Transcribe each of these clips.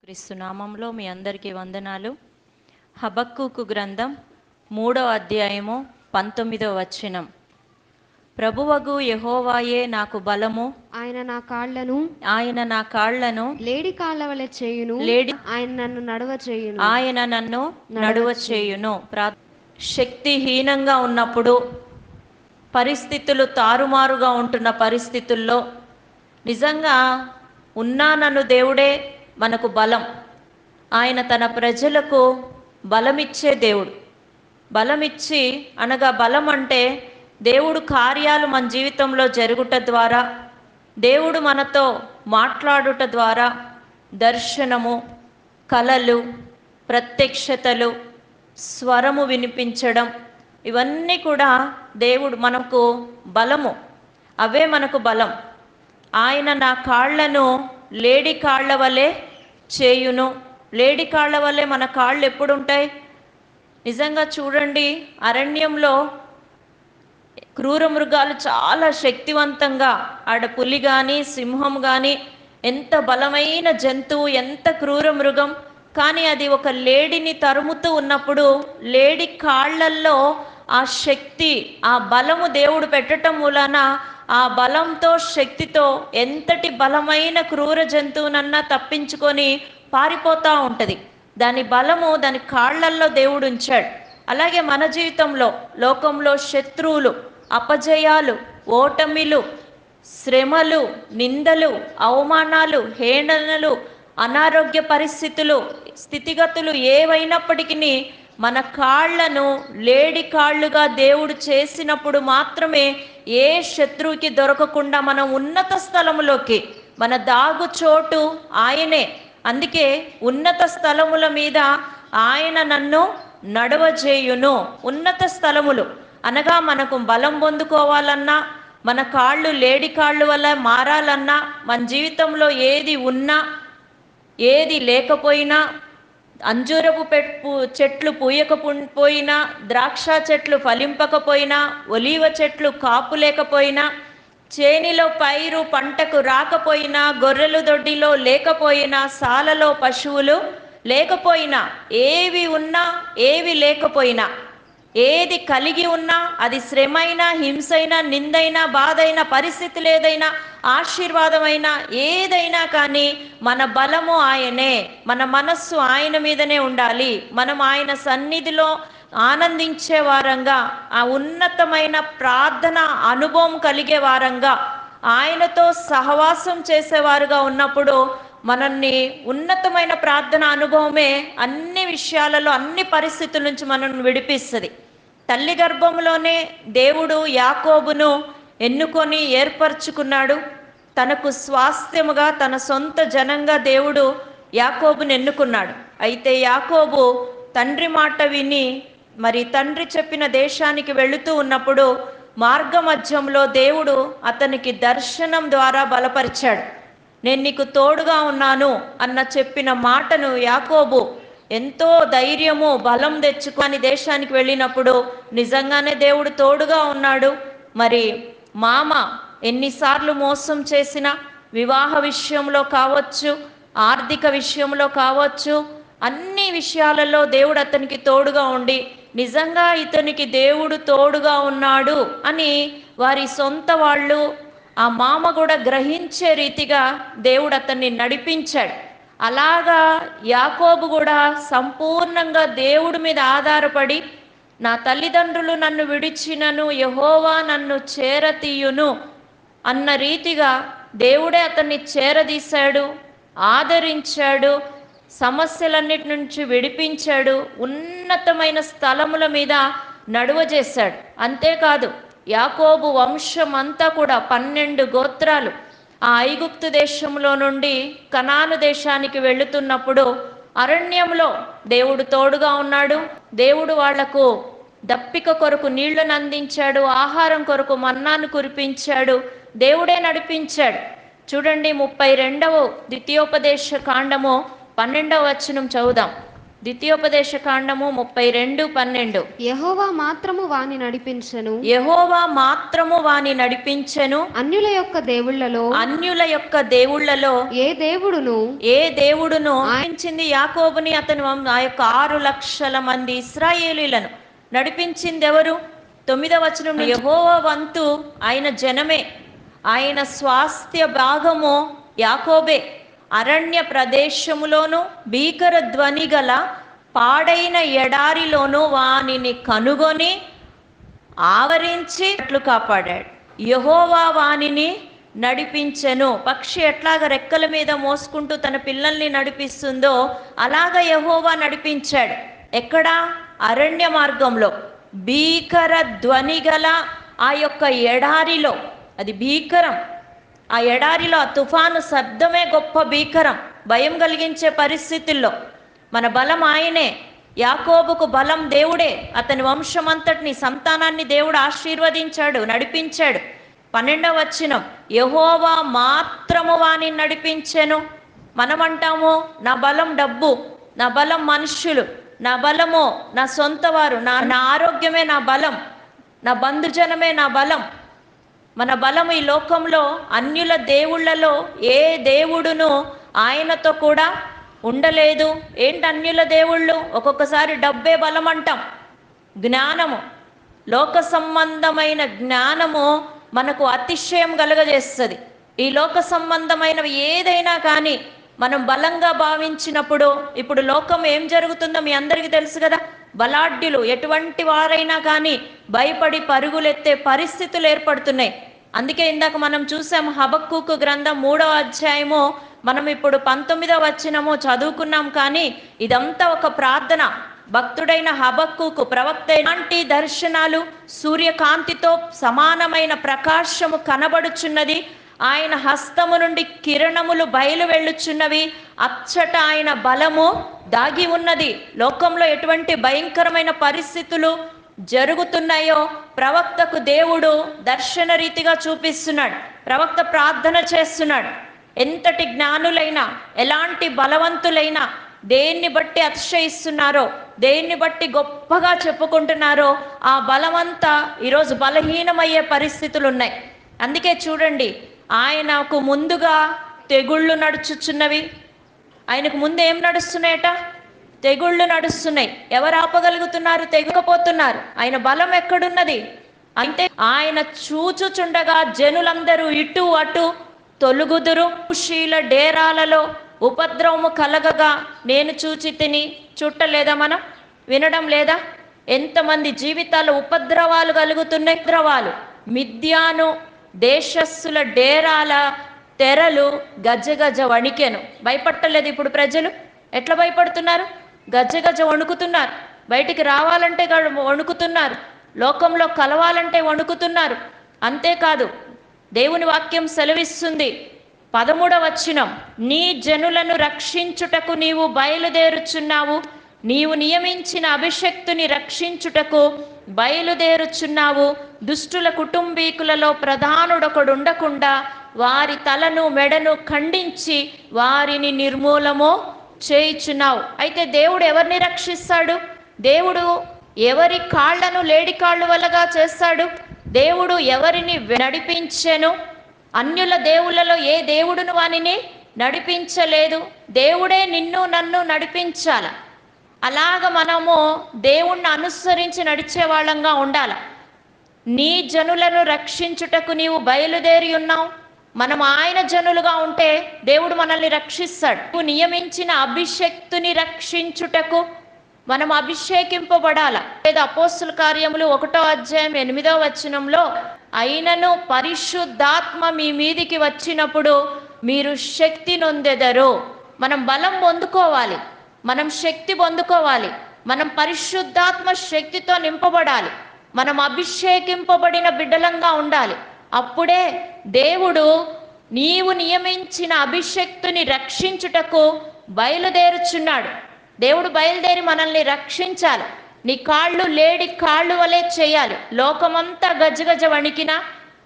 క్రీస్తు నామంలో మీ అందరికీ వందనాలు హబక్కుకు గ్రంథం మూడో అధ్యాయము పంతొమ్మిదో వచనం ప్రభువగు యహోవాయే నాకు బలము ఆయన నా కాళ్ళను ఆయన నా కాళ్లను లేడి కాళ్ళ వలె చేయును లేడి ఆయన నన్ను నడవ చేయును ఆయన నన్ను నడువ చేయును ప్రా శక్తిహీనంగా ఉన్నప్పుడు పరిస్థితులు తారుమారుగా ఉంటున్న పరిస్థితుల్లో నిజంగా ఉన్నానను దేవుడే మనకు బలం ఆయన తన ప్రజలకు బలమిచ్చే దేవుడు బలమిచ్చి అనగా బలం అంటే దేవుడు కార్యాలు మన జీవితంలో జరుగుట ద్వారా దేవుడు మనతో మాట్లాడుట ద్వారా దర్శనము కలలు ప్రత్యక్షతలు స్వరము వినిపించడం ఇవన్నీ కూడా దేవుడు మనకు బలము అవే మనకు బలం ఆయన నా కాళ్ళను లేడి కాళ్ళ వలె చేయును లేడి కాళ్ళ వలె మన కాళ్ళు ఎప్పుడు ఉంటాయి నిజంగా చూడండి అరణ్యంలో క్రూర మృగాలు చాలా శక్తివంతంగా ఆడ పులి కానీ సింహం కానీ ఎంత బలమైన జంతువు ఎంత క్రూర మృగం కానీ అది ఒక లేడిని తరుముతూ ఉన్నప్పుడు లేడి కాళ్ళల్లో ఆ శక్తి ఆ బలము దేవుడు పెట్టడం మూలాన ఆ బలంతో శక్తితో ఎంతటి బలమైన క్రూర జంతువునన్నా తప్పించుకొని పారిపోతూ ఉంటుంది దాని బలము దాని కాళ్ళల్లో దేవుడు ఉంచాడు అలాగే మన జీవితంలో లోకంలో శత్రువులు అపజయాలు ఓటమిలు శ్రమలు నిందలు అవమానాలు హేళనలు అనారోగ్య పరిస్థితులు స్థితిగతులు ఏవైనప్పటికీ మన కాళ్ళను లేడి కాళ్ళుగా దేవుడు చేసినప్పుడు మాత్రమే ఏ శత్రువుకి దొరకకుండా మనం ఉన్నత స్థలములోకి మన దాగు చోటు ఆయనే అందుకే ఉన్నత స్థలముల మీద ఆయన నన్ను నడవజేయును ఉన్నత స్థలములు అనగా మనకు బలం పొందుకోవాలన్నా మన కాళ్ళు లేడి కాళ్ళు వల్ల మారాలన్నా మన జీవితంలో ఏది ఉన్నా ఏది లేకపోయినా అంజూరపు పెట్టు చెట్లు పూయకపోయినా ద్రాక్ష చెట్లు ఫలింపకపోయినా ఒలీవ చెట్లు కాపు లేకపోయినా చేనిలో పైరు పంటకు రాకపోయినా గొర్రెలు దొడ్డిలో లేకపోయినా సాలలో పశువులు లేకపోయినా ఏవి ఉన్నా ఏవి లేకపోయినా ఏది కలిగి ఉన్నా అది శ్రమైనా హింసైనా నిందైనా బాధైన పరిస్థితులు ఏదైనా ఆశీర్వాదమైనా ఏదైనా కానీ మన బలము ఆయనే మన మనస్సు ఆయన మీదనే ఉండాలి మనం ఆయన సన్నిధిలో ఆనందించే వారంగా ఆ ఉన్నతమైన ప్రార్థన అనుభవం కలిగే వారంగా ఆయనతో సహవాసం చేసేవారుగా ఉన్నప్పుడు మనల్ని ఉన్నతమైన ప్రార్థన అనుభవమే అన్ని విషయాలలో అన్ని పరిస్థితుల నుంచి మనల్ని విడిపిస్తుంది తల్లి గర్భంలోనే దేవుడు యాకోబును ఎన్నుకొని ఏర్పరచుకున్నాడు తనకు స్వాస్థ్యముగా తన సొంత జనంగా దేవుడు యాకోబును ఎన్నుకున్నాడు అయితే యాకోబు తండ్రి మాట విని మరి తండ్రి చెప్పిన దేశానికి వెళుతూ ఉన్నప్పుడు మార్గ మధ్యంలో దేవుడు అతనికి దర్శనం ద్వారా బలపరిచాడు నేను నీకు తోడుగా ఉన్నాను అన్న చెప్పిన మాటను యాకోబు ఎంతో ధైర్యము బలం తెచ్చుకొని దేశానికి వెళ్ళినప్పుడు నిజంగానే దేవుడు తోడుగా ఉన్నాడు మరి మామ ఎన్నిసార్లు మోసం చేసినా వివాహ విషయంలో కావచ్చు ఆర్థిక విషయంలో కావచ్చు అన్ని విషయాలలో దేవుడు అతనికి తోడుగా ఉండి నిజంగా ఇతనికి దేవుడు తోడుగా ఉన్నాడు అని వారి సొంత వాళ్ళు ఆ మామ కూడా గ్రహించే రీతిగా దేవుడు అతన్ని నడిపించాడు అలాగా యాకోబు కూడా సంపూర్ణంగా దేవుడి మీద ఆధారపడి నా తల్లిదండ్రులు నన్ను విడిచినను యహోవా నన్ను చేరతీయును అన్న రీతిగా దేవుడే అతన్ని చేరదీశాడు ఆదరించాడు సమస్యలన్నిటి నుంచి విడిపించాడు ఉన్నతమైన స్థలముల మీద నడువ చేశాడు అంతేకాదు యాకోబు వంశం అంతా కూడా పన్నెండు గోత్రాలు ఆ ఐగుప్తు దేశంలో నుండి కనాను దేశానికి వెళుతున్నప్పుడు అరణ్యంలో దేవుడు తోడుగా ఉన్నాడు దేవుడు వాళ్లకు దప్పిక కొరకు నీళ్లను అందించాడు ఆహారం కొరకు మన్నాను కురిపించాడు దేవుడే నడిపించాడు చూడండి ముప్పై రెండవ ద్వితీయోపదేశ కాండము పన్నెండవ వచనం చదువుదాం ద్వితీయోపదేశ కాండము ముప్పై రెండు పన్నెండు యెహోవా మాత్రము వాని నడిపించెను యహోవా మాత్రము వాని నడిపించెను అన్యుల యొక్క దేవుళ్ళలో అన్యుల యొక్క దేవుళ్ళలో ఏ దేవుడును ఏ దేవుడును ఆయించింది యాకోబుని అతను ఆ యొక్క ఆరు లక్షల మంది ఇస్రాయేలీలను నడిపించింది ఎవరు తొమ్మిదవ వచనం యహోవా వంతు ఆయన జనమే ఆయన స్వాస్థ్య భాగము యాకోబే అరణ్య ప్రదేశములోను భీకర ధ్వని గల పాడైన ఎడారిలోను వానిని కనుగొని ఆవరించి అట్లు కాపాడాడు యహోవా వానిని నడిపించెను పక్షి ఎట్లాగ రెక్కల మీద మోసుకుంటూ తన పిల్లల్ని నడిపిస్తుందో అలాగ యహోవా నడిపించాడు ఎక్కడా అరణ్య మార్గంలో భీకర ధ్వని గల ఆ యొక్క ఎడారిలో అది భీకరం ఆ ఎడారిలో ఆ తుఫాను శబ్దమే గొప్ప భీకరం భయం కలిగించే పరిస్థితుల్లో మన బలం ఆయనే యాకోబుకు బలం దేవుడే అతని వంశమంతటిని సంతానాన్ని దేవుడు ఆశీర్వదించాడు నడిపించాడు పన్నెండవ వచనం యహోవా మాత్రము వాని నడిపించెను మనమంటాము నా బలం డబ్బు నా బలం మనుష్యులు నా బలము నా సొంత వారు నా నా ఆరోగ్యమే నా బలం నా బంధుజనమే నా బలం మన బలం ఈ లోకంలో అన్యుల దేవుళ్ళలో ఏ దేవుడును ఆయనతో కూడా ఉండలేదు ఏంటి అన్యుల దేవుళ్ళు ఒక్కొక్కసారి డబ్బే బలం అంటాం జ్ఞానము లోక సంబంధమైన జ్ఞానము మనకు అతిశయం కలగజేస్తుంది ఈ లోక సంబంధమైనవి ఏదైనా కానీ మనం బలంగా భావించినప్పుడు ఇప్పుడు లోకం ఏం జరుగుతుందో మీ అందరికీ తెలుసు కదా బలాఢ్యులు ఎటువంటి వారైనా కానీ భయపడి పరుగులెత్తే పరిస్థితులు ఏర్పడుతున్నాయి అందుకే ఇందాక మనం చూసాం హబక్కుకు గ్రంథం మూడవ అధ్యాయము మనం ఇప్పుడు పంతొమ్మిదవ వచనము చదువుకున్నాం కానీ ఇదంతా ఒక ప్రార్థన భక్తుడైన హబక్కుకు ప్రవక్త ఎలాంటి దర్శనాలు సూర్యకాంతితో సమానమైన ప్రకాశము కనబడుచున్నది ఆయన హస్తము నుండి కిరణములు బయలు వెళ్ళుచున్నవి అచ్చట ఆయన బలము దాగి ఉన్నది లోకంలో ఎటువంటి భయంకరమైన పరిస్థితులు జరుగుతున్నాయో ప్రవక్తకు దేవుడు దర్శన రీతిగా చూపిస్తున్నాడు ప్రవక్త ప్రార్థన చేస్తున్నాడు ఎంతటి జ్ఞానులైనా ఎలాంటి బలవంతులైనా దేన్ని బట్టి అతిశయిస్తున్నారో దేన్ని బట్టి గొప్పగా చెప్పుకుంటున్నారో ఆ బలమంతా ఈరోజు బలహీనమయ్యే పరిస్థితులు ఉన్నాయి అందుకే చూడండి ఆయనకు ముందుగా తెగుళ్ళు నడుచుచున్నవి ఆయనకు ముందు ఏం నడుస్తున్నాయట తెగుళ్ళు నడుస్తున్నాయి ఎవరు ఆపగలుగుతున్నారు తెగకపోతున్నారు ఆయన బలం ఎక్కడున్నది అంటే ఆయన చూచుచుండగా జనులందరూ ఇటు అటు తొలుగుదురు శీల డేరాలలో ఉపద్రవము కలగగా నేను చూచి తిని చుట్టలేదా మనం వినడం లేదా ఎంతమంది జీవితాలు ఉపద్రవాలు కలుగుతున్నాయి ఉపద్రవాలు మిథ్యాను దేశస్సుల డేరాల తెరలు గజ గజ వణికెను భయపట్టలేదు ఇప్పుడు ప్రజలు ఎట్లా భయపడుతున్నారు గజ గజ వణుకుతున్నారు బయటికి రావాలంటే గ- వణుకుతున్నారు లోకంలో కలవాలంటే వణుకుతున్నారు అంతేకాదు దేవుని వాక్యం సెలవిస్తుంది పదమూడవ వచనం నీ జనులను రక్షించుటకు నీవు బయలుదేరుచున్నావు నీవు నియమించిన అభిషక్తుని రక్షించుటకు బయలుదేరుచున్నావు దుష్టుల కుటుంబీకులలో ప్రధానుడొకడు ఉండకుండా వారి తలను మెడను ఖండించి వారిని నిర్మూలము చేయుచున్నావు అయితే దేవుడు ఎవరిని రక్షిస్తాడు దేవుడు ఎవరి కాళ్లను లేడి కాళ్ళు వల్లగా చేస్తాడు దేవుడు ఎవరిని నడిపించెను అన్యుల దేవుళ్ళలో ఏ దేవుడును వానిని నడిపించలేదు దేవుడే నిన్ను నన్ను నడిపించాల అలాగ మనము దేవుణ్ణి అనుసరించి నడిచే వాళ్ళంగా ఉండాలి నీ జనులను రక్షించుటకు నీవు బయలుదేరి ఉన్నావు మనం ఆయన జనులుగా ఉంటే దేవుడు మనల్ని రక్షిస్తాడు నువ్వు నియమించిన అభిషక్తుని రక్షించుటకు మనం అభిషేకింపబడాల లేదా అపోస్తుల కార్యములు ఒకటో అధ్యాయం ఎనిమిదో వచనంలో అయినను పరిశుద్ధాత్మ మీ మీదికి వచ్చినప్పుడు మీరు శక్తి నొందెదరు మనం బలం పొందుకోవాలి మనం శక్తి పొందుకోవాలి మనం పరిశుద్ధాత్మ శక్తితో నింపబడాలి మనం అభిషేకింపబడిన బిడ్డలంగా ఉండాలి అప్పుడే దేవుడు నీవు నియమించిన అభిషక్తుని రక్షించుటకు బయలుదేరుచున్నాడు దేవుడు బయలుదేరి మనల్ని రక్షించాలి నీ కాళ్ళు లేడి కాళ్ళు వలె చేయాలి లోకమంతా గజగజ వణికినా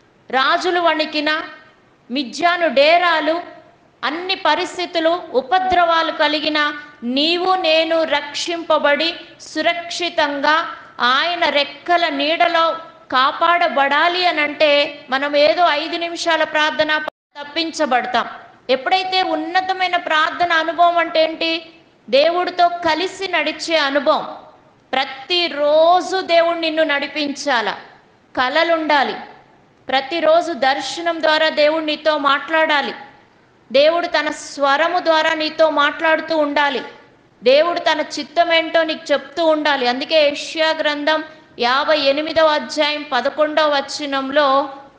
రాజులు వణికినా మిథ్యాను డేరాలు అన్ని పరిస్థితులు ఉపద్రవాలు కలిగిన నీవు నేను రక్షింపబడి సురక్షితంగా ఆయన రెక్కల నీడలో కాపాడబడాలి అని అంటే మనం ఏదో ఐదు నిమిషాల ప్రార్థన తప్పించబడతాం ఎప్పుడైతే ఉన్నతమైన ప్రార్థన అనుభవం అంటే ఏంటి దేవుడితో కలిసి నడిచే అనుభవం ప్రతిరోజు దేవుడు నిన్ను నడిపించాల కలలుండాలి ప్రతిరోజు దర్శనం ద్వారా దేవుడు నీతో మాట్లాడాలి దేవుడు తన స్వరము ద్వారా నీతో మాట్లాడుతూ ఉండాలి దేవుడు తన చిత్తం ఏంటో నీకు చెప్తూ ఉండాలి అందుకే ఏషియా గ్రంథం యాభై ఎనిమిదవ అధ్యాయం పదకొండవ వచనంలో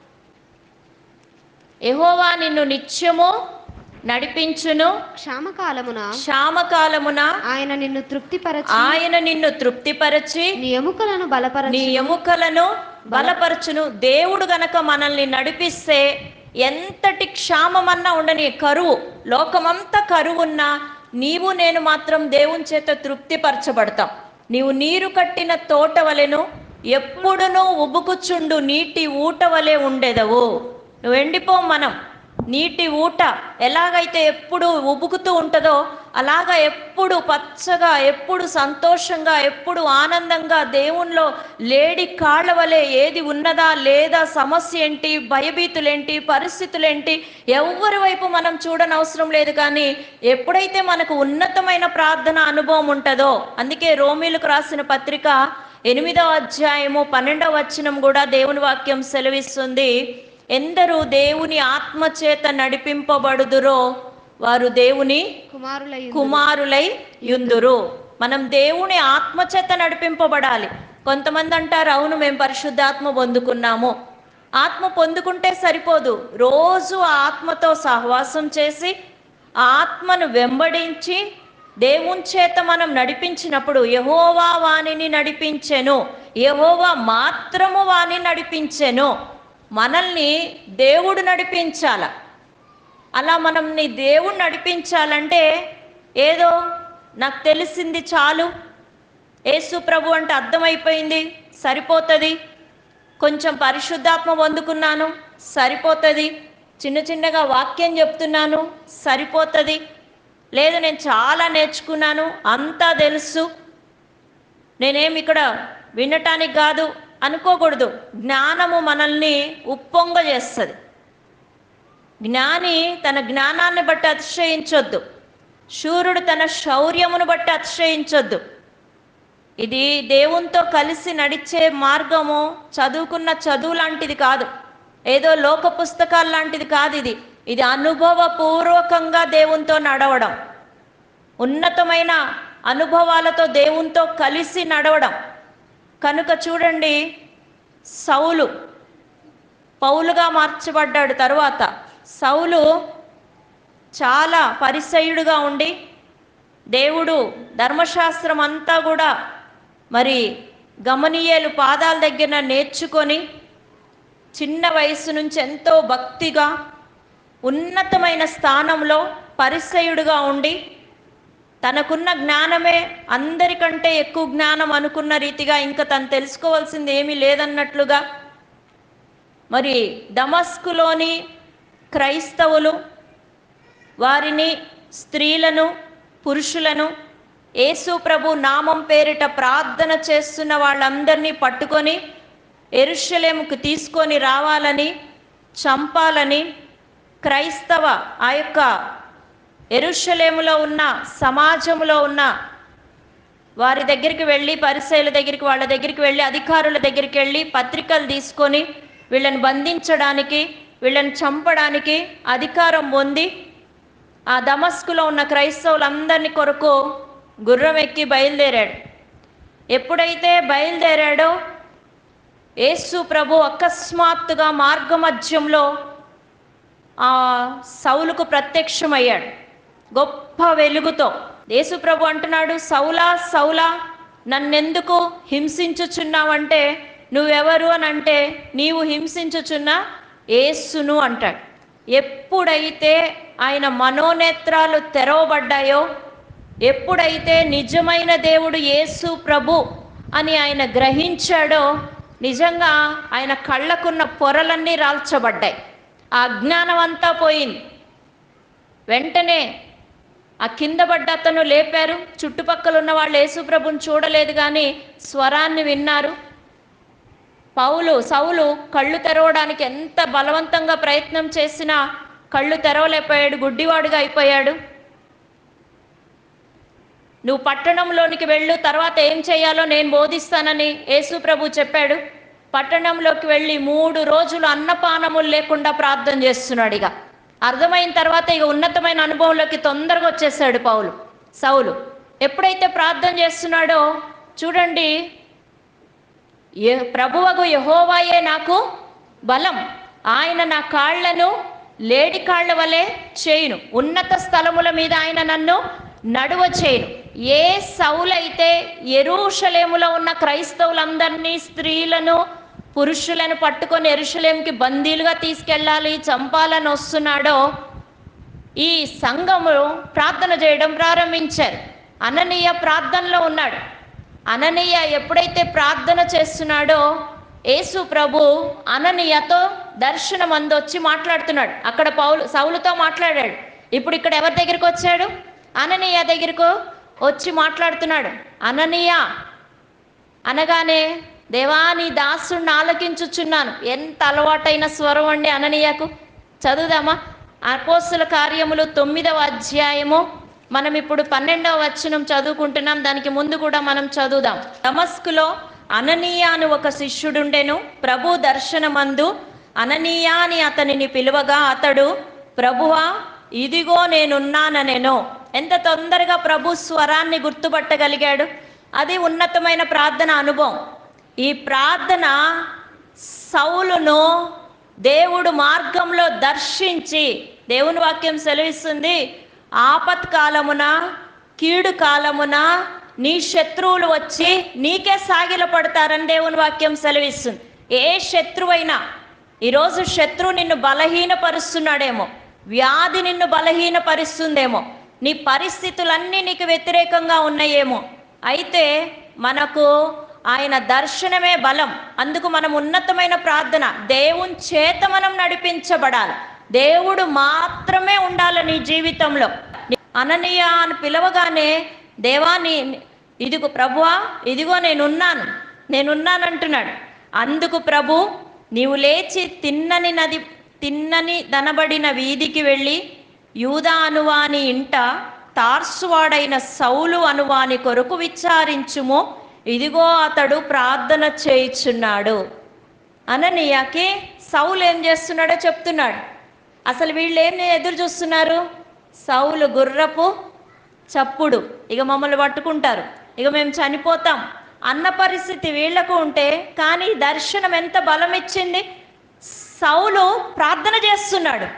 యెహోవా నిన్ను నిత్యము నడిపించును క్షామకాలమున క్షామకాలమున ఆయన నిన్ను తృప్తిపరచి ఆయన నిన్ను తృప్తిపరచి నీ ఎముకలను నీ బలపరచి ఎముకలను బలపరచును దేవుడు గనక మనల్ని నడిపిస్తే ఎంతటి క్షామమన్నా ఉండని కరువు లోకమంతా కరువున్నా నీవు నేను మాత్రం దేవుని చేత తృప్తిపరచబడతాం నీవు నీరు కట్టిన తోట వలెను ఎప్పుడునూ ఉబుకుచుండు నీటి ఊట వలె ఉండేదవు నువ్వు ఎండిపో మనం నీటి ఊట ఎలాగైతే ఎప్పుడు ఉబుకుతూ ఉంటుందో అలాగా ఎప్పుడు పచ్చగా ఎప్పుడు సంతోషంగా ఎప్పుడు ఆనందంగా దేవునిలో లేడి కాళ్ళ వలె ఏది ఉన్నదా లేదా సమస్య ఏంటి భయభీతులేంటి పరిస్థితులేంటి ఎవరి వైపు మనం చూడనవసరం లేదు కానీ ఎప్పుడైతే మనకు ఉన్నతమైన ప్రార్థన అనుభవం ఉంటుందో అందుకే రోమిలకు రాసిన పత్రిక ఎనిమిదవ అధ్యాయము పన్నెండవ వచనం కూడా దేవుని వాక్యం సెలవిస్తుంది ఎందరూ దేవుని ఆత్మచేత నడిపింపబడుదురో వారు దేవుని కుమారులై కుమారులై యుందురు మనం దేవుని ఆత్మచేత నడిపింపబడాలి కొంతమంది అంటారు అవును మేము పరిశుద్ధాత్మ పొందుకున్నాము ఆత్మ పొందుకుంటే సరిపోదు రోజు ఆ ఆత్మతో సహవాసం చేసి ఆ ఆత్మను వెంబడించి దేవుని చేత మనం నడిపించినప్పుడు యహోవా వాణిని నడిపించెను యహోవా మాత్రము వాణి నడిపించెను మనల్ని దేవుడు నడిపించాల అలా మనల్ని దేవుడు నడిపించాలంటే ఏదో నాకు తెలిసింది చాలు యేసు ప్రభు అంటే అర్థమైపోయింది సరిపోతుంది కొంచెం పరిశుద్ధాత్మ పొందుకున్నాను సరిపోతుంది చిన్న చిన్నగా వాక్యం చెప్తున్నాను సరిపోతుంది లేదు నేను చాలా నేర్చుకున్నాను అంతా తెలుసు నేనేం ఇక్కడ వినటానికి కాదు అనుకోకూడదు జ్ఞానము మనల్ని ఉప్పొంగ చేస్తుంది జ్ఞాని తన జ్ఞానాన్ని బట్టి అతిశయించొద్దు శూరుడు తన శౌర్యమును బట్టి అతిశయించొద్దు ఇది దేవునితో కలిసి నడిచే మార్గము చదువుకున్న చదువు లాంటిది కాదు ఏదో లోక పుస్తకాలు లాంటిది కాదు ఇది ఇది అనుభవపూర్వకంగా దేవునితో నడవడం ఉన్నతమైన అనుభవాలతో దేవునితో కలిసి నడవడం కనుక చూడండి సౌలు పౌలుగా మార్చబడ్డాడు తరువాత సౌలు చాలా పరిసయుడుగా ఉండి దేవుడు ధర్మశాస్త్రం అంతా కూడా మరి గమనీయేలు పాదాల దగ్గర నేర్చుకొని చిన్న వయసు నుంచి ఎంతో భక్తిగా ఉన్నతమైన స్థానంలో పరిసయుడుగా ఉండి తనకున్న జ్ఞానమే అందరికంటే ఎక్కువ జ్ఞానం అనుకున్న రీతిగా ఇంకా తను తెలుసుకోవాల్సింది ఏమీ లేదన్నట్లుగా మరి దమస్కులోని క్రైస్తవులు వారిని స్త్రీలను పురుషులను యేసు ప్రభు నామం పేరిట ప్రార్థన చేస్తున్న వాళ్ళందరినీ పట్టుకొని ఎరుషలేముకు తీసుకొని రావాలని చంపాలని క్రైస్తవ ఆ యొక్క ఎరుషలేములో ఉన్న సమాజంలో ఉన్న వారి దగ్గరికి వెళ్ళి పరిసయుల దగ్గరికి వాళ్ళ దగ్గరికి వెళ్ళి అధికారుల దగ్గరికి వెళ్ళి పత్రికలు తీసుకొని వీళ్ళని బంధించడానికి వీళ్ళని చంపడానికి అధికారం పొంది ఆ దమస్కులో ఉన్న క్రైస్తవులందరినీ కొరకు గుర్రం ఎక్కి బయలుదేరాడు ఎప్పుడైతే బయలుదేరాడో యేసు ప్రభు అకస్మాత్తుగా మార్గమధ్యంలో ఆ సౌలుకు ప్రత్యక్షమయ్యాడు గొప్ప వెలుగుతో యేసు ప్రభు అంటున్నాడు సౌలా సౌలా నన్నెందుకు హింసించుచున్నావంటే నువ్వెవరు అని అంటే నీవు హింసించుచున్న యేసును అంటాడు ఎప్పుడైతే ఆయన మనోనేత్రాలు తెరవబడ్డాయో ఎప్పుడైతే నిజమైన దేవుడు యేసు ప్రభు అని ఆయన గ్రహించాడో నిజంగా ఆయన కళ్ళకున్న పొరలన్నీ రాల్చబడ్డాయి ఆ అజ్ఞానం అంతా పోయింది వెంటనే ఆ కింద పడ్డ అతను లేపారు చుట్టుపక్కల ఉన్న వాళ్ళు యేసుప్రభుని చూడలేదు కానీ స్వరాన్ని విన్నారు పౌలు సౌలు కళ్ళు తెరవడానికి ఎంత బలవంతంగా ప్రయత్నం చేసినా కళ్ళు తెరవలేకపోయాడు గుడ్డివాడుగా అయిపోయాడు నువ్వు పట్టణంలోనికి వెళ్ళు తర్వాత ఏం చేయాలో నేను బోధిస్తానని యేసు ప్రభు చెప్పాడు పట్టణంలోకి వెళ్ళి మూడు రోజులు అన్నపానములు లేకుండా ప్రార్థన చేస్తున్నాడు ఇక అర్థమైన తర్వాత ఇక ఉన్నతమైన అనుభవంలోకి తొందరగా వచ్చేసాడు పౌలు సౌలు ఎప్పుడైతే ప్రార్థన చేస్తున్నాడో చూడండి ఏ ప్రభువగు యహోవాయే నాకు బలం ఆయన నా కాళ్లను లేడి కాళ్ళ వలె చేయును ఉన్నత స్థలముల మీద ఆయన నన్ను నడువ చేయును ఏ సౌలైతే ఎరుషలేములో ఉన్న క్రైస్తవులందరినీ స్త్రీలను పురుషులను పట్టుకొని ఎరుషలేంకి బందీలుగా తీసుకెళ్ళాలి చంపాలని వస్తున్నాడో ఈ సంఘము ప్రార్థన చేయడం ప్రారంభించారు అననీయ ప్రార్థనలో ఉన్నాడు అననీయ ఎప్పుడైతే ప్రార్థన చేస్తున్నాడో యేసు ప్రభు అననీయతో దర్శనం అందొచ్చి మాట్లాడుతున్నాడు అక్కడ పౌలు సౌలుతో మాట్లాడాడు ఇప్పుడు ఇక్కడ ఎవరి దగ్గరికి వచ్చాడు అననీయ దగ్గరకు వచ్చి మాట్లాడుతున్నాడు అననీయ అనగానే దేవా నీ దాసుడిని ఆలకించుచున్నాను ఎంత అలవాటైన స్వరం అండి అననీయకు చదువుదామా అపోస్తుల కార్యములు తొమ్మిదవ అధ్యాయము మనం ఇప్పుడు పన్నెండవ వచనం చదువుకుంటున్నాం దానికి ముందు కూడా మనం చదువుదాం దమస్కులో అననీయ అని ఒక శిష్యుడుండెను ప్రభు దర్శనమందు అననీయ అని అతనిని పిలువగా అతడు ప్రభువా ఇదిగో నేనున్నాననేను ఎంత తొందరగా ప్రభు స్వరాన్ని గుర్తుపట్టగలిగాడు అది ఉన్నతమైన ప్రార్థన అనుభవం ఈ ప్రార్థన సౌలును దేవుడు మార్గంలో దర్శించి దేవుని వాక్యం సెలవిస్తుంది ఆపత్కాలమున కీడు కాలమున నీ శత్రువులు వచ్చి నీకే సాగిల పడతారని దేవుని వాక్యం సెలవిస్తుంది ఏ శత్రువైనా ఈరోజు శత్రువు నిన్ను బలహీనపరుస్తున్నాడేమో వ్యాధి నిన్ను బలహీనపరుస్తుందేమో నీ పరిస్థితులన్నీ నీకు వ్యతిరేకంగా ఉన్నాయేమో అయితే మనకు ఆయన దర్శనమే బలం అందుకు మనం ఉన్నతమైన ప్రార్థన దేవుని చేత మనం నడిపించబడాలి దేవుడు మాత్రమే ఉండాలి నీ జీవితంలో అననీయ అని పిలవగానే దేవాని ఇదిగో ప్రభువా ఇదిగో నేనున్నాను నేనున్నానంటున్నాడు అందుకు ప్రభు నీవు లేచి తిన్నని నది తిన్నని దనబడిన వీధికి వెళ్ళి యూదా అనువాని ఇంట తార్సువాడైన సౌలు అనువాని కొరకు విచారించుము ఇదిగో అతడు ప్రార్థన చేయుచున్నాడు అననీయకి సౌలు ఏం చేస్తున్నాడో చెప్తున్నాడు అసలు వీళ్ళు ఏం ఎదురు చూస్తున్నారు సౌలు గుర్రపు చప్పుడు ఇక మమ్మల్ని పట్టుకుంటారు ఇక మేము చనిపోతాం అన్న పరిస్థితి వీళ్లకు ఉంటే కానీ దర్శనం ఎంత బలం ఇచ్చింది సౌలు ప్రార్థన చేస్తున్నాడు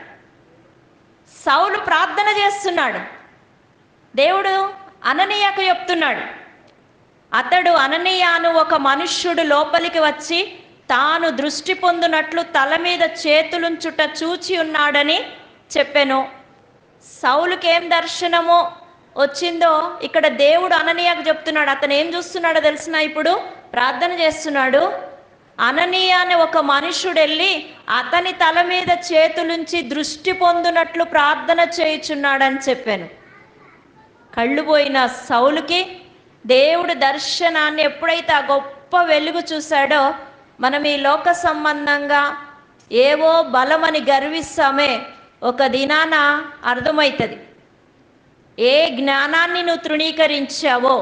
సౌలు ప్రార్థన చేస్తున్నాడు దేవుడు అననీయకు చెప్తున్నాడు అతడు అననీయాను ఒక మనుష్యుడు లోపలికి వచ్చి తాను దృష్టి పొందునట్లు తల మీద చేతులుంచుట చూచి ఉన్నాడని చెప్పాను సౌలుకి ఏం దర్శనమో వచ్చిందో ఇక్కడ దేవుడు అననీయకు చెప్తున్నాడు అతను ఏం చూస్తున్నాడో తెలిసిన ఇప్పుడు ప్రార్థన చేస్తున్నాడు అననీయ అనే ఒక మనుషుడు వెళ్ళి అతని తల మీద చేతులుంచి దృష్టి పొందునట్లు ప్రార్థన చేయుచున్నాడని చెప్పాను కళ్ళు పోయిన సౌలుకి దేవుడు దర్శనాన్ని ఎప్పుడైతే ఆ గొప్ప వెలుగు చూశాడో మనం ఈ లోక సంబంధంగా ఏవో బలమని గర్విస్తామే ఒక దినాన అర్థమవుతుంది ఏ జ్ఞానాన్ని నువ్వు తృణీకరించావో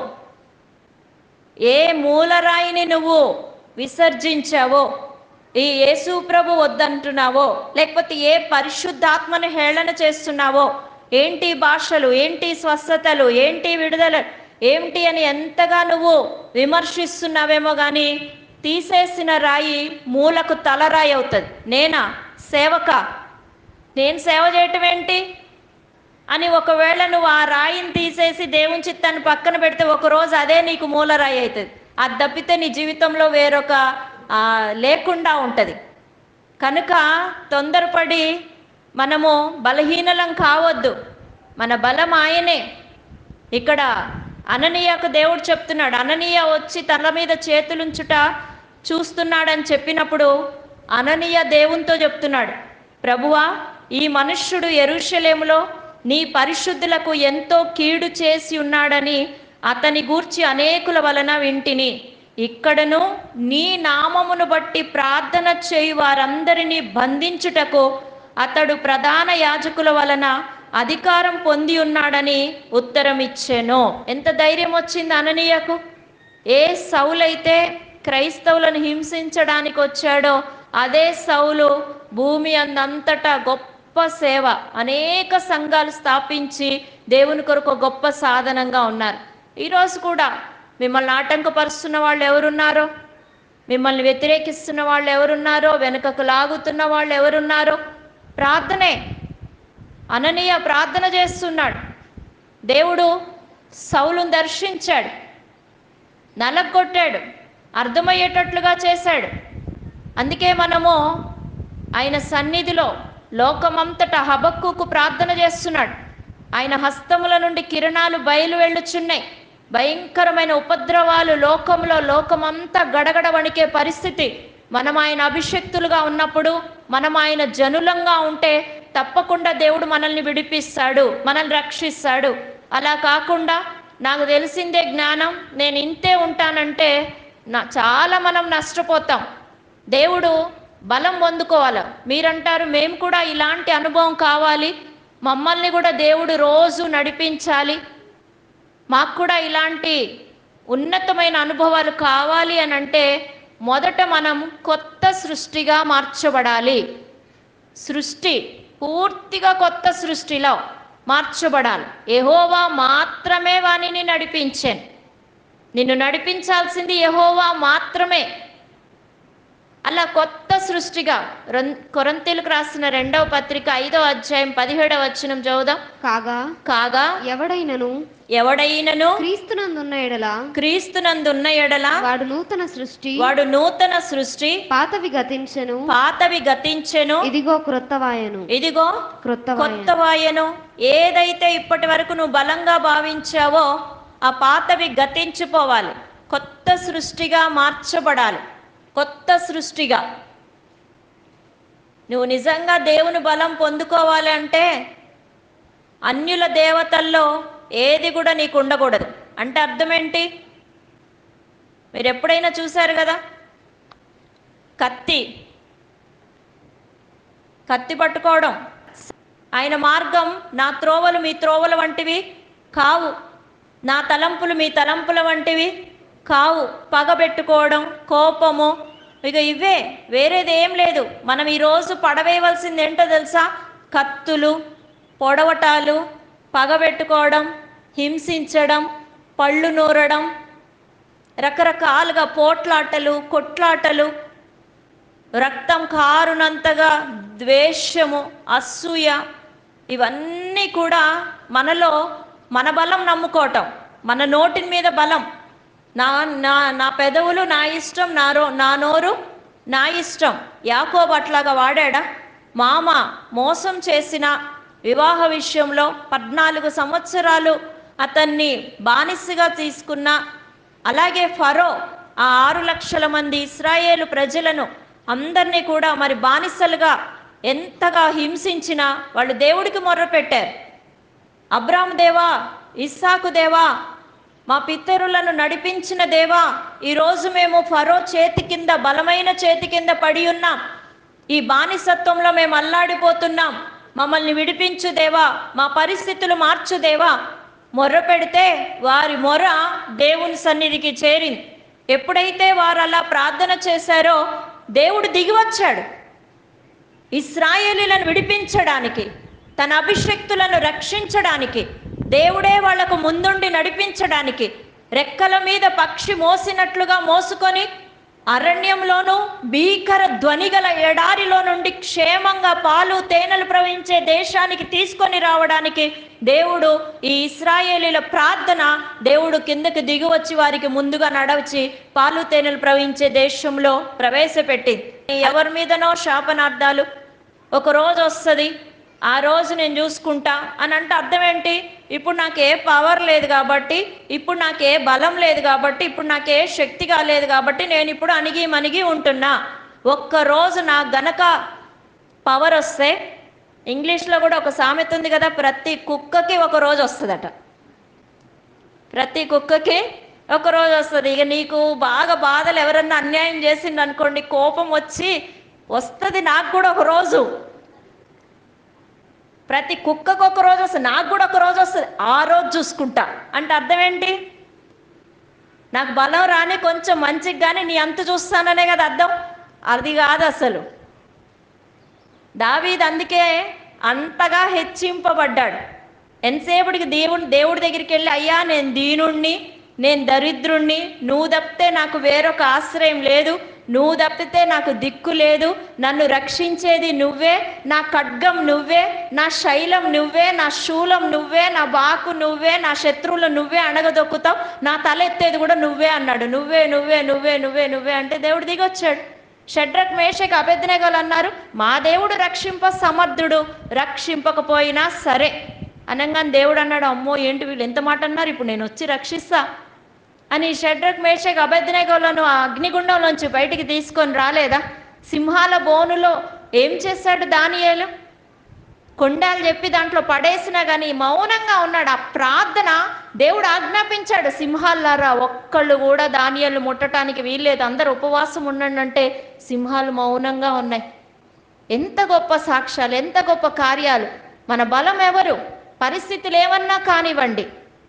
ఏ మూలరాయిని నువ్వు విసర్జించావో ఈ యేసు ప్రభు వద్దంటున్నావో లేకపోతే ఏ పరిశుద్ధాత్మను హేళన చేస్తున్నావో ఏంటి భాషలు ఏంటి స్వస్థతలు ఏంటి విడుదల ఏమిటి అని ఎంతగా నువ్వు విమర్శిస్తున్నావేమో కానీ తీసేసిన రాయి మూలకు తలరాయి అవుతుంది నేనా సేవక నేను సేవ చేయటం ఏంటి అని ఒకవేళ నువ్వు ఆ రాయిని తీసేసి దేవుని చిత్తాన్ని పక్కన పెడితే ఒకరోజు అదే నీకు మూలరాయి అవుతుంది అది తప్పితే నీ జీవితంలో వేరొక ఆ, లేకుండా ఉంటుంది కనుక తొందరపడి మనము బలహీనలం కావద్దు మన బలం ఆయనే ఇక్కడ అననీయకు దేవుడు చెప్తున్నాడు అననీయ వచ్చి తల మీద చేతులుంచుట చూస్తున్నాడని చెప్పినప్పుడు అననీయ దేవునితో చెప్తున్నాడు ప్రభువా ఈ మనుష్యుడు ఎరుషలేములో నీ పరిశుద్ధులకు ఎంతో కీడు చేసి ఉన్నాడని అతని గూర్చి అనేకుల వలన వింటిని ఇక్కడను నీ నామమును బట్టి ప్రార్థన చేయు వారందరినీ బంధించుటకు అతడు ప్రధాన యాజకుల వలన అధికారం పొంది ఉన్నాడని ఉత్తరం ఇచ్చాను ఎంత ధైర్యం వచ్చింది అననీయకు ఏ సౌలైతే క్రైస్తవులను హింసించడానికి వచ్చాడో అదే సౌలు భూమి అందంతటా గొప్ప సేవ అనేక సంఘాలు స్థాపించి దేవుని కొరకు ఒక గొప్ప సాధనంగా ఉన్నారు ఈరోజు కూడా మిమ్మల్ని ఆటంకపరుస్తున్న వాళ్ళు ఎవరున్నారో మిమ్మల్ని వ్యతిరేకిస్తున్న వాళ్ళు ఎవరున్నారో వెనుకకు లాగుతున్న వాళ్ళు ఎవరున్నారో ప్రార్థనే అననీయ ప్రార్థన చేస్తున్నాడు దేవుడు సౌలును దర్శించాడు నలగొట్టాడు అర్థమయ్యేటట్లుగా చేశాడు అందుకే మనము ఆయన సన్నిధిలో లోకమంతటా హబక్కుకు ప్రార్థన చేస్తున్నాడు ఆయన హస్తముల నుండి కిరణాలు బయలు వెళ్ళుచున్నాయి భయంకరమైన ఉపద్రవాలు లోకంలో లోకమంతా గడగడ వణికే పరిస్థితి మనం ఆయన అభిషక్తులుగా ఉన్నప్పుడు మనం ఆయన జనులంగా ఉంటే తప్పకుండా దేవుడు మనల్ని విడిపిస్తాడు మనల్ని రక్షిస్తాడు అలా కాకుండా నాకు తెలిసిందే జ్ఞానం నేను ఇంతే ఉంటానంటే నా చాలా మనం నష్టపోతాం దేవుడు బలం పొందుకోవాలి మీరంటారు మేము కూడా ఇలాంటి అనుభవం కావాలి మమ్మల్ని కూడా దేవుడు రోజు నడిపించాలి మాకు కూడా ఇలాంటి ఉన్నతమైన అనుభవాలు కావాలి అని అంటే మొదట మనం కొత్త సృష్టిగా మార్చబడాలి సృష్టి పూర్తిగా కొత్త సృష్టిలో మార్చబడాలి యెహోవా మాత్రమే వానిని నడిపించాను నిన్ను నడిపించాల్సింది యెహోవా మాత్రమే అలా కొత్త సృష్టిగా రొన్- కొరంతీలకు రాసిన రెండవ పత్రిక ఐదవ అధ్యాయం పదిహేడవ వచనం చదువుదాం కాగా కాగా ఎవడైనను ఎవడైనను క్రీస్తునందున్న ఎడల క్రీస్తునందున్న ఎడల వాడు నూతన సృష్టి వాడు నూతన సృష్టి పాతవి గతించెను పాతవి గతించెను ఇదిగో క్రొత్తవాయను ఇదిగో క్రొత్తవాయను కొత్త వాయను ఏదైతే ఇప్పటి వరకు నువ్వు బలంగా భావించావో ఆ పాతవి గతించిపోవాలి కొత్త సృష్టిగా మార్చబడాలి కొత్త సృష్టిగా నువ్వు నిజంగా దేవుని బలం పొందుకోవాలి అంటే అన్యుల దేవతల్లో ఏది కూడా నీకు ఉండకూడదు అంటే అర్థం ఏంటి మీరు ఎప్పుడైనా చూశారు కదా కత్తి కత్తి పట్టుకోవడం ఆయన మార్గం నా త్రోవలు మీ త్రోవల వంటివి కావు నా తలంపులు మీ తలంపుల వంటివి కావు పగబెట్టుకోవడం కోపము ఇక ఇవే వేరేది ఏం లేదు మనం ఈరోజు పడవేయవలసింది ఏంటో తెలుసా కత్తులు పొడవటాలు పగబెట్టుకోవడం హింసించడం పళ్ళు నూరడం రకరకాలుగా పోట్లాటలు కొట్లాటలు రక్తం కారునంతగా ద్వేషము అసూయ ఇవన్నీ కూడా మనలో మన బలం నమ్ముకోవటం మన నోటి మీద బలం నా నా నా పెదవులు నా ఇష్టం నా రో నా నోరు నా ఇష్టం యాకోబు అట్లాగా వాడాడా మామ మోసం చేసిన వివాహ విషయంలో పద్నాలుగు సంవత్సరాలు అతన్ని బానిసగా తీసుకున్న అలాగే ఫరో ఆ ఆరు లక్షల మంది ఇస్రాయేలు ప్రజలను అందరినీ కూడా మరి బానిసలుగా ఎంతగా హింసించినా వాళ్ళు దేవుడికి మొర్రపెట్టారు అబ్రాము దేవా ఇస్సాకు దేవా మా పితరులను నడిపించిన దేవా ఈరోజు మేము ఫరో చేతి కింద బలమైన చేతి కింద పడి ఉన్నాం ఈ బానిసత్వంలో మేము అల్లాడిపోతున్నాం మమ్మల్ని విడిపించు దేవా మా పరిస్థితులు మార్చు దేవా మొర్ర పెడితే వారి మొర దేవుని సన్నిధికి చేరింది ఎప్పుడైతే వారు అలా ప్రార్థన చేశారో దేవుడు దిగివచ్చాడు ఇస్రాయేలీలను విడిపించడానికి తన అభిషక్తులను రక్షించడానికి దేవుడే వాళ్లకు ముందుండి నడిపించడానికి రెక్కల మీద పక్షి మోసినట్లుగా మోసుకొని అరణ్యంలోనూ భీకర ధ్వనిగల ఎడారిలో నుండి క్షేమంగా పాలు తేనెలు ప్రవహించే దేశానికి తీసుకొని రావడానికి దేవుడు ఈ ఇస్రాయేలీల ప్రార్థన దేవుడు కిందకి దిగి వచ్చి వారికి ముందుగా నడవచి పాలు తేనెలు ప్రవహించే దేశంలో ప్రవేశపెట్టింది ఎవరి మీదనో శాపనార్థాలు ఒక రోజు వస్తుంది ఆ రోజు నేను చూసుకుంటా అని అంటే అర్థం ఏంటి ఇప్పుడు నాకు ఏ పవర్ లేదు కాబట్టి ఇప్పుడు నాకు ఏ బలం లేదు కాబట్టి ఇప్పుడు నాకు ఏ శక్తి కాలేదు కాబట్టి నేను ఇప్పుడు అణిగి మణిగి ఉంటున్నా ఒక్క రోజు నా గనక పవర్ వస్తే ఇంగ్లీష్లో కూడా ఒక సామెత ఉంది కదా ప్రతి కుక్కకి ఒక రోజు వస్తుందట ప్రతి కుక్కకి ఒక రోజు వస్తుంది ఇక నీకు బాగా బాధలు ఎవరన్నా అన్యాయం చేసిండు అనుకోండి కోపం వచ్చి వస్తుంది నాకు కూడా ఒక రోజు ప్రతి కుక్కకు ఒక రోజు వస్తుంది నాకు కూడా ఒక రోజు వస్తుంది ఆ రోజు చూసుకుంటా అంటే అర్థం ఏంటి నాకు బలం రాని కొంచెం మంచిగా కానీ నీ అంత చూస్తాననే కదా అర్థం అది కాదు అసలు దావీద్ అందుకే అంతగా హెచ్చింపబడ్డాడు ఎంతసేపటికి దేవుని దేవుడి దగ్గరికి వెళ్ళి అయ్యా నేను దీనుణ్ణి నేను దరిద్రుణ్ణి నువ్వు తప్పితే నాకు వేరొక ఆశ్రయం లేదు నువ్వు తప్పితే నాకు దిక్కు లేదు నన్ను రక్షించేది నువ్వే నా ఖడ్గం నువ్వే నా శైలం నువ్వే నా శూలం నువ్వే నా బాకు నువ్వే నా శత్రువులు నువ్వే అణగదొక్కుతావు నా తల ఎత్తేది కూడా నువ్వే అన్నాడు నువ్వే నువ్వే నువ్వే నువ్వే నువ్వే అంటే దేవుడు దిగొచ్చాడు షడ్రక్ మేషక్ అభ్యర్థనగలు అన్నారు మా దేవుడు రక్షింప సమర్థుడు రక్షింపకపోయినా సరే అనగానే దేవుడు అన్నాడు అమ్మో ఏంటి వీళ్ళు ఎంత మాట అన్నారు ఇప్పుడు నేను వచ్చి రక్షిస్తా అని షడ్రక్ మేషక్ అభ్యర్థనగలను ఆ అగ్నిగుండంలోంచి బయటికి తీసుకొని రాలేదా సింహాల బోనులో ఏం చేశాడు దానియేలు కొండాలు చెప్పి దాంట్లో పడేసినా కానీ మౌనంగా ఉన్నాడు ఆ ప్రార్థన దేవుడు ఆజ్ఞాపించాడు సింహాలారా ఒక్కళ్ళు కూడా ధాన్యాలు ముట్టడానికి వీల్లేదు అందరు ఉపవాసం ఉండండి అంటే సింహాలు మౌనంగా ఉన్నాయి ఎంత గొప్ప సాక్ష్యాలు ఎంత గొప్ప కార్యాలు మన బలం ఎవరు పరిస్థితులు ఏమన్నా కానివ్వండి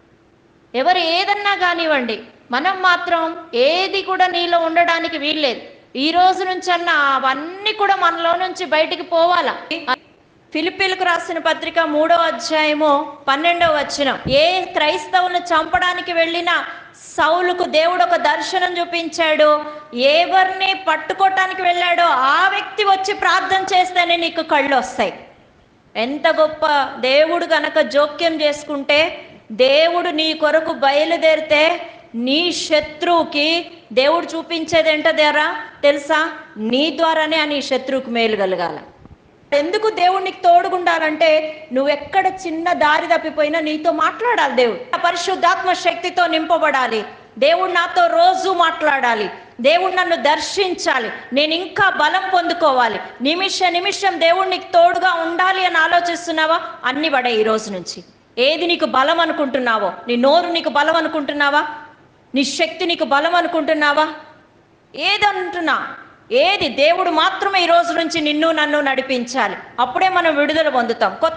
ఎవరు ఏదన్నా కానివ్వండి మనం మాత్రం ఏది కూడా నీలో ఉండడానికి వీల్లేదు ఈ రోజు నుంచి అన్న అవన్నీ కూడా మనలో నుంచి బయటికి పోవాలా ఫిలిపిలకు రాసిన పత్రిక మూడో అధ్యాయము పన్నెండవ వచనం ఏ క్రైస్తవులను చంపడానికి వెళ్ళినా సౌలుకు దేవుడు ఒక దర్శనం చూపించాడు ఎవరిని పట్టుకోవటానికి వెళ్ళాడో ఆ వ్యక్తి వచ్చి ప్రార్థన చేస్తేనే నీకు కళ్ళు వస్తాయి ఎంత గొప్ప దేవుడు గనక జోక్యం చేసుకుంటే దేవుడు నీ కొరకు బయలుదేరితే నీ శత్రువుకి దేవుడు చూపించేది ఏంటదేరా తెలుసా నీ ద్వారానే ఆ నీ శత్రువుకి మేలు కలగాల ఎందుకు దేవుడు నీకు తోడుగుండాలంటే నువ్వెక్కడ చిన్న దారి తప్పిపోయినా నీతో మాట్లాడాలి దేవుడు ఆ పరిశుద్ధాత్మ శక్తితో నింపబడాలి దేవుడు నాతో రోజు మాట్లాడాలి దేవుడు నన్ను దర్శించాలి నేను ఇంకా బలం పొందుకోవాలి నిమిష నిమిషం దేవుడు నీకు తోడుగా ఉండాలి అని ఆలోచిస్తున్నావా అన్ని పడే ఈ రోజు నుంచి ఏది నీకు బలం అనుకుంటున్నావో నీ నోరు నీకు బలం అనుకుంటున్నావా నీ శక్తి నీకు బలం అనుకుంటున్నావా ఏది అంటున్నా ఏది దేవుడు మాత్రమే ఈ రోజు నుంచి నిన్ను నన్ను నడిపించాలి అప్పుడే మనం విడుదల పొందుతాం కొత్త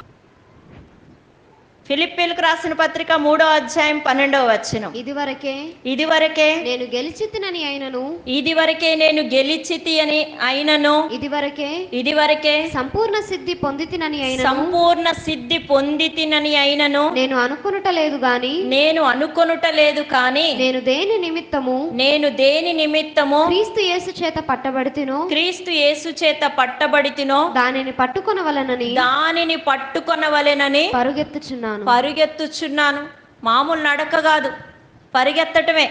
ఫిలిప్పీలకు రాసిన పత్రిక మూడో అధ్యాయం పన్నెండవ వచనం ఇదివరకే ఇది వరకే నేను గెలిచితినని అయినను ఇది వరకే నేను గెలిచితి అని అయినను ఇదివరకే ఇది వరకే సంపూర్ణ సిద్ధి పొందితినని అయినను సంపూర్ణ సిద్ధి పొందితినని అయినను నేను అనుకొనుట లేదు గాని నేను అనుకొనుట లేదు కానీ నేను దేని నిమిత్తము నేను దేని నిమిత్తము క్రీస్తు యేసు చేత పట్టబడితినో క్రీస్తు యేసు చేత పట్టబడితినో దానిని పట్టుకొనవలనని దానిని పట్టుకొనవలెనని పరుగెత్తుచున్నాను పరుగెత్తుచున్నాను మామూలు నడక కాదు పరిగెత్తటమే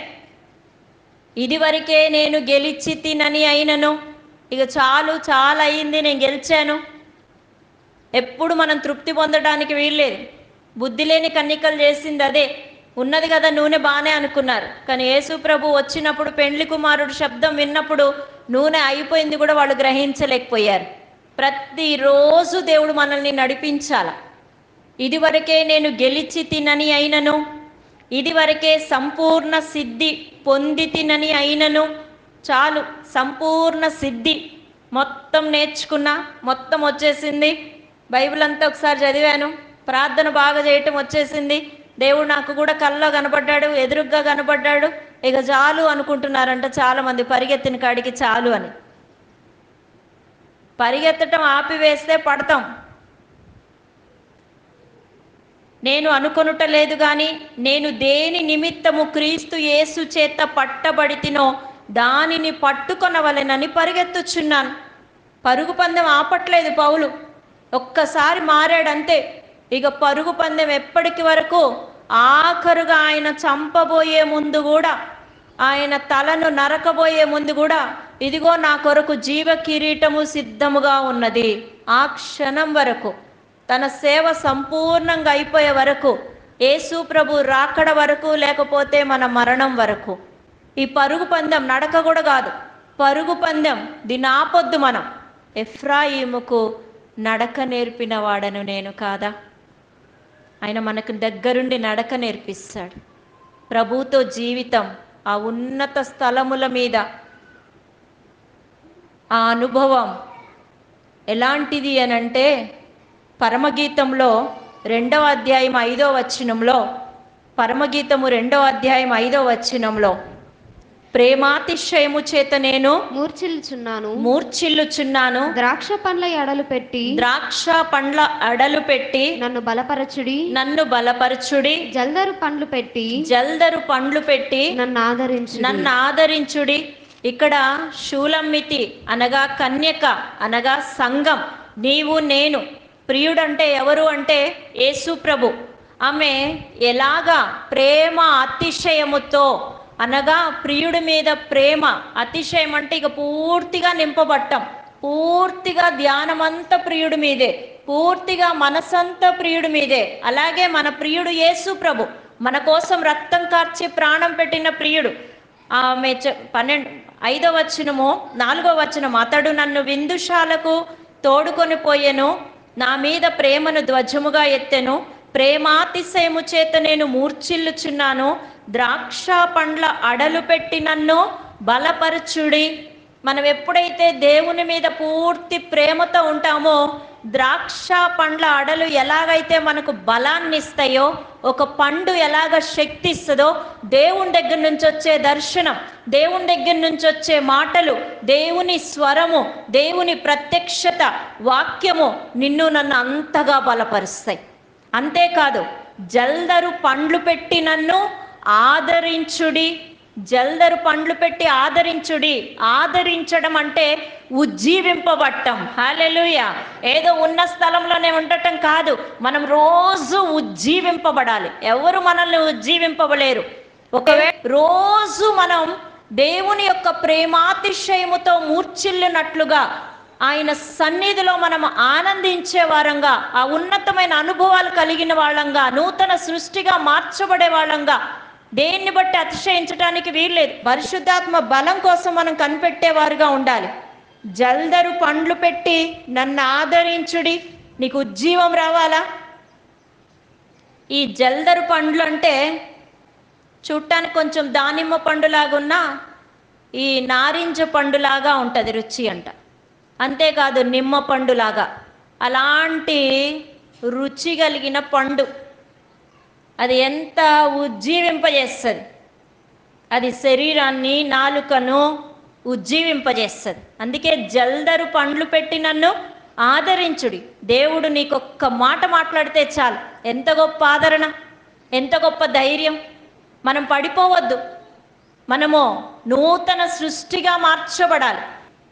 ఇదివరకే నేను గెలిచి తినని అయినను ఇక చాలు చాలా అయింది నేను గెలిచాను ఎప్పుడు మనం తృప్తి పొందడానికి వీల్లేదు బుద్ధి లేని కన్నికలు చేసింది అదే ఉన్నది కదా నూనె బాగానే అనుకున్నారు కానీ యేసు ప్రభు వచ్చినప్పుడు పెండ్లి కుమారుడు శబ్దం విన్నప్పుడు నూనె అయిపోయింది కూడా వాళ్ళు గ్రహించలేకపోయారు ప్రతిరోజు దేవుడు మనల్ని నడిపించాల ఇదివరకే నేను గెలిచి తినని అయినను ఇదివరకే సంపూర్ణ సిద్ధి పొంది తినని అయినను చాలు సంపూర్ణ సిద్ధి మొత్తం నేర్చుకున్నా మొత్తం వచ్చేసింది బైబిల్ అంతా ఒకసారి చదివాను ప్రార్థన బాగా చేయటం వచ్చేసింది దేవుడు నాకు కూడా కల్లో కనపడ్డాడు ఎదురుగ్గా కనపడ్డాడు ఇక చాలు అనుకుంటున్నారంట చాలా మంది పరిగెత్తిన కాడికి చాలు అని పరిగెత్తటం ఆపివేస్తే పడతాం నేను అనుకొనుట లేదు గాని నేను దేని నిమిత్తము క్రీస్తు యేసు చేత పట్టబడితినో దానిని పట్టుకొనవలెనని పరిగెత్తుచున్నాను పరుగు పందెం ఆపట్లేదు పౌలు ఒక్కసారి మారాడంతే ఇక పరుగు పందెం ఎప్పటికి వరకు ఆఖరుగా ఆయన చంపబోయే ముందు కూడా ఆయన తలను నరకబోయే ముందు కూడా ఇదిగో నా కొరకు జీవ కిరీటము సిద్ధముగా ఉన్నది ఆ క్షణం వరకు తన సేవ సంపూర్ణంగా అయిపోయే వరకు యేసు ప్రభు రాకడ వరకు లేకపోతే మన మరణం వరకు ఈ పరుగు పందెం నడక కూడా కాదు పరుగు పందెం దీన్ని ఆపొద్దు మనం ఎఫ్రాయిముకు నడక నేర్పిన వాడను నేను కాదా ఆయన మనకు దగ్గరుండి నడక నేర్పిస్తాడు ప్రభుతో జీవితం ఆ ఉన్నత స్థలముల మీద ఆ అనుభవం ఎలాంటిది అని అంటే పరమగీతంలో రెండవ అధ్యాయం ఐదో వచనంలో పరమగీతము రెండవ అధ్యాయం ఐదో వచనంలో ప్రేమాతిశయము చేత నేను మూర్చిల్లుచున్నాను మూర్ఛిల్లుచున్నాను ద్రాక్ష పండ్ల ఎడలు పెట్టి ద్రాక్ష పండ్ల అడలు పెట్టి నన్ను బలపరచుడి నన్ను బలపరచుడి జల్దరు పండ్లు పెట్టి జల్దరు పండ్లు పెట్టి నన్ను ఆదరించు నన్ను ఆదరించుడి ఇక్కడ శూలమ్మితి అనగా కన్యక అనగా సంఘం నీవు నేను ప్రియుడంటే ఎవరు అంటే యేసు ప్రభు ఆమె ఎలాగా ప్రేమ అతిశయముతో అనగా ప్రియుడి మీద ప్రేమ అతిశయం అంటే ఇక పూర్తిగా నింపబట్టం పూర్తిగా ధ్యానమంతా ప్రియుడి మీదే పూర్తిగా మనసంతా ప్రియుడి మీదే అలాగే మన ప్రియుడు యేసు ప్రభు మన కోసం రక్తం కార్చి ప్రాణం పెట్టిన ప్రియుడు ఆమె చె- పన్నెండు ఐదో వచనము నాలుగో వచనం అతడు నన్ను విందుశాలకు తోడుకొని పోయెను నా మీద ప్రేమను ధ్వజముగా ఎత్తెను ప్రేమాతిశయము చేత నేను మూర్ఛిల్లుచున్నాను ద్రాక్ష పండ్ల అడలు పెట్టి నన్ను బలపరచుడి మనం ఎప్పుడైతే దేవుని మీద పూర్తి ప్రేమతో ఉంటామో ద్రాక్ష పండ్ల అడలు ఎలాగైతే మనకు బలాన్ని ఇస్తాయో ఒక పండు ఎలాగ శక్తి ఇస్తుందో దేవుని దగ్గర నుంచి వచ్చే దర్శనం దేవుని దగ్గర నుంచి వచ్చే మాటలు దేవుని స్వరము దేవుని ప్రత్యక్షత వాక్యము నిన్ను నన్ను అంతగా బలపరుస్తాయి అంతేకాదు జల్దరు పండ్లు పెట్టి నన్ను ఆదరించుడి జల్దరు పండ్లు పెట్టి ఆదరించుడి ఆదరించడం అంటే ఉజ్జీవింపబట్టం హాలెలుయ ఏదో ఉన్న స్థలంలోనే ఉండటం కాదు మనం రోజు ఉజ్జీవింపబడాలి ఎవరు మనల్ని ఉజ్జీవింపబలేరు ఒకవేళ రోజు మనం దేవుని యొక్క ప్రేమాతిశయముతో మూర్చిల్లినట్లుగా ఆయన సన్నిధిలో మనం ఆనందించే వారంగా ఆ ఉన్నతమైన అనుభవాలు కలిగిన వాళ్ళంగా నూతన సృష్టిగా మార్చబడే వాళ్ళంగా దేన్ని బట్టి అతిశయించడానికి వీల్లేదు పరిశుద్ధాత్మ బలం కోసం మనం కనిపెట్టేవారుగా ఉండాలి జల్దరు పండ్లు పెట్టి నన్ను ఆదరించుడి నీకు ఉజ్జీవం రావాలా ఈ జల్దరు పండ్లు అంటే చూడటానికి కొంచెం దానిమ్మ పండులాగున్నా ఈ నారింజ పండులాగా ఉంటుంది రుచి అంట అంతేకాదు నిమ్మ పండులాగా అలాంటి రుచి కలిగిన పండు అది ఎంత ఉజ్జీవింపజేస్తుంది అది శరీరాన్ని నాలుకను ఉజ్జీవింపజేస్తుంది అందుకే జల్దరు పండ్లు పెట్టి నన్ను ఆదరించుడి దేవుడు నీకు ఒక్క మాట మాట్లాడితే చాలు ఎంత గొప్ప ఆదరణ ఎంత గొప్ప ధైర్యం మనం పడిపోవద్దు మనము నూతన సృష్టిగా మార్చబడాలి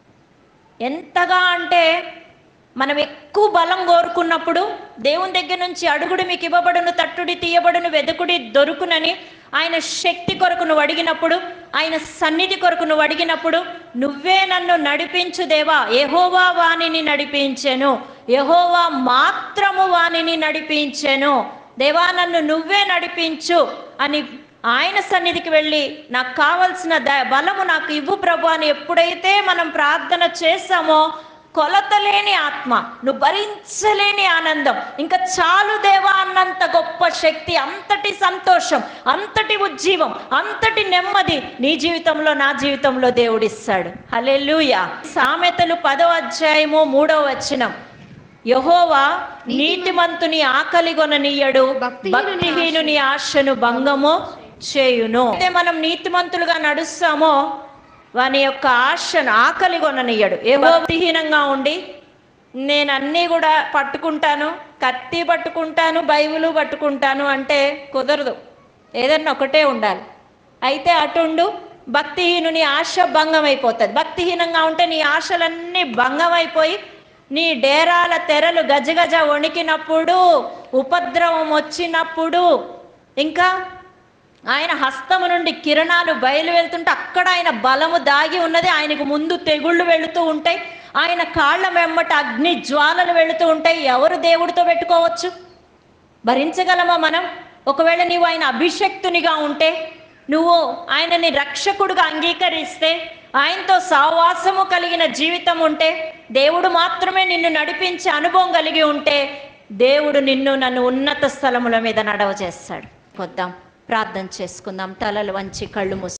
ఎంతగా అంటే మనం ఎక్కువ బలం కోరుకున్నప్పుడు దేవుని దగ్గర నుంచి అడుగుడు మీకు ఇవ్వబడును తట్టుడి తీయబడును వెదుకుడి దొరుకునని ఆయన శక్తి కొరకు నువ్వు అడిగినప్పుడు ఆయన సన్నిధి కొరకు నువ్వు అడిగినప్పుడు నువ్వే నన్ను నడిపించు దేవా యెహోవా వాణిని నడిపించెను యెహోవా మాత్రము వాణిని నడిపించెను దేవా నన్ను నువ్వే నడిపించు అని ఆయన సన్నిధికి వెళ్ళి నాకు కావలసిన ద బలము నాకు ఇవ్వు ప్రభు అని ఎప్పుడైతే మనం ప్రార్థన చేస్తామో కొలతలేని ఆత్మ నువ్వు భరించలేని ఆనందం ఇంకా చాలు దేవా అన్నంత గొప్ప శక్తి అంతటి సంతోషం అంతటి ఉజ్జీవం అంతటి నెమ్మది నీ జీవితంలో నా జీవితంలో దేవుడిస్తాడు హల్లెలూయా సామెతలు పదవ అధ్యాయము మూడవ వచనం యహోవా నీతిమంతుని ఆకలి కొననీయడు భక్తిహీనుని భక్తిహీనుని ఆశను భంగము చేయును అయితే మనం నీతిమంతులుగా నడుస్తామో వాని యొక్క ఆశను ఆకలి కొననీయడు ఏ భక్తిహీనంగా ఉండి నేను అన్నీ కూడా పట్టుకుంటాను కత్తి పట్టుకుంటాను బైబిలు పట్టుకుంటాను అంటే కుదరదు ఏదన్నా ఒకటే ఉండాలి అయితే అటుండు భక్తిహీనుని ఆశ భంగం అయిపోతుంది భక్తిహీనంగా ఉంటే నీ ఆశలన్నీ భంగం అయిపోయి నీ డేరాల తెరలు గజగజ వణికినప్పుడు ఉపద్రవం వచ్చినప్పుడు ఇంకా ఆయన హస్తము నుండి కిరణాలు బయలు వెళ్తుంటే అక్కడ ఆయన బలము దాగి ఉన్నది ఆయనకు ముందు తెగుళ్ళు వెళుతూ ఉంటాయి ఆయన కాళ్ళ వెమ్మట అగ్ని జ్వాలలు వెళుతూ ఉంటాయి ఎవరు దేవుడితో పెట్టుకోవచ్చు భరించగలమా మనం ఒకవేళ నీవు ఆయన అభిషక్తునిగా ఉంటే నువ్వు ఆయనని రక్షకుడుగా అంగీకరిస్తే ఆయనతో సావాసము కలిగిన జీవితం ఉంటే దేవుడు మాత్రమే నిన్ను నడిపించే అనుభవం కలిగి ఉంటే దేవుడు నిన్ను నన్ను ఉన్నత స్థలముల మీద నడవ చేస్తాడు కొద్దాం ప్రార్థన చేసుకుందాం తలలు వంచి కళ్ళు మూసి